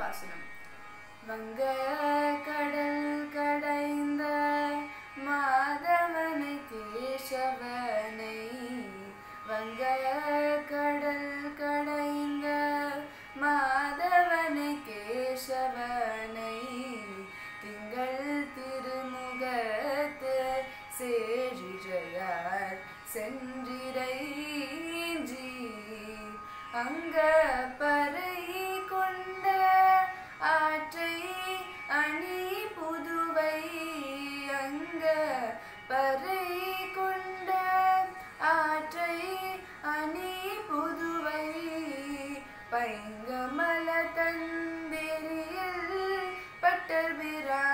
பாசுரம் வங்க கடல் கடைந்த மாதவனை கேசவனை வங்க கடல் கடைந்த மாதவனை கேசவனை திங்கள் திருமுகத்து சேழிழையார் சென்றிரைஞ்சி அங்க பறை கொண்ட ஆற்றை அணி புதுவை அங்க பறை கொண்ட ஆற்றை அணி புதுவை பைங்கமல தந்திரியில் பட்டர் பிரான்